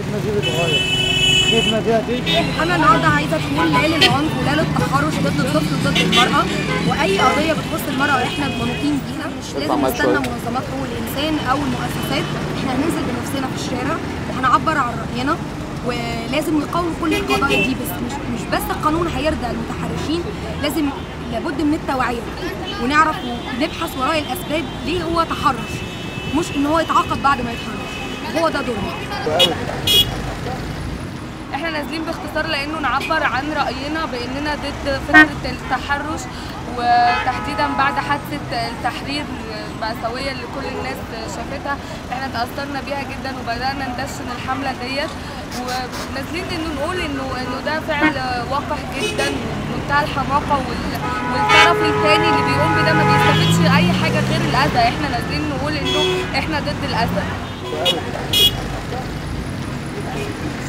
الخدمه دي بتتغير الخدمه دي هتيجي انا النهارده عايزه تقول لا للعنف ولا للتحرش ضد الطفل وضد المراه واي قضيه بتخص المراه واحنا منوطين بيها مش لازم نستنى منظمات حقوق الانسان او المؤسسات احنا هننزل بنفسنا في الشارع وهنعبر عن راينا ولازم نقاوم كل القضايا دي بس مش مش بس القانون هيرضى المتحرشين لازم لابد من التوعيه ونعرف ونبحث وراء الاسباب ليه هو تحرش مش ان هو يتعاقب بعد ما يتحرش هو ده دورنا احنا نازلين باختصار لانه نعبر عن راينا باننا ضد فكره التحرش وتحديدا بعد حادثه التحرير المأساوية اللي كل الناس شافتها احنا تأثرنا بيها جدا وبدأنا ندشن الحملة ديت ونازلين انه نقول انه انه ده فعل وقح جدا منتهى الحماقة وال- والطرف الثاني اللي بيقوم بده ما بيستفيدش اي حاجة غير الأذى احنا نازلين نقول انه احنا ضد الأذى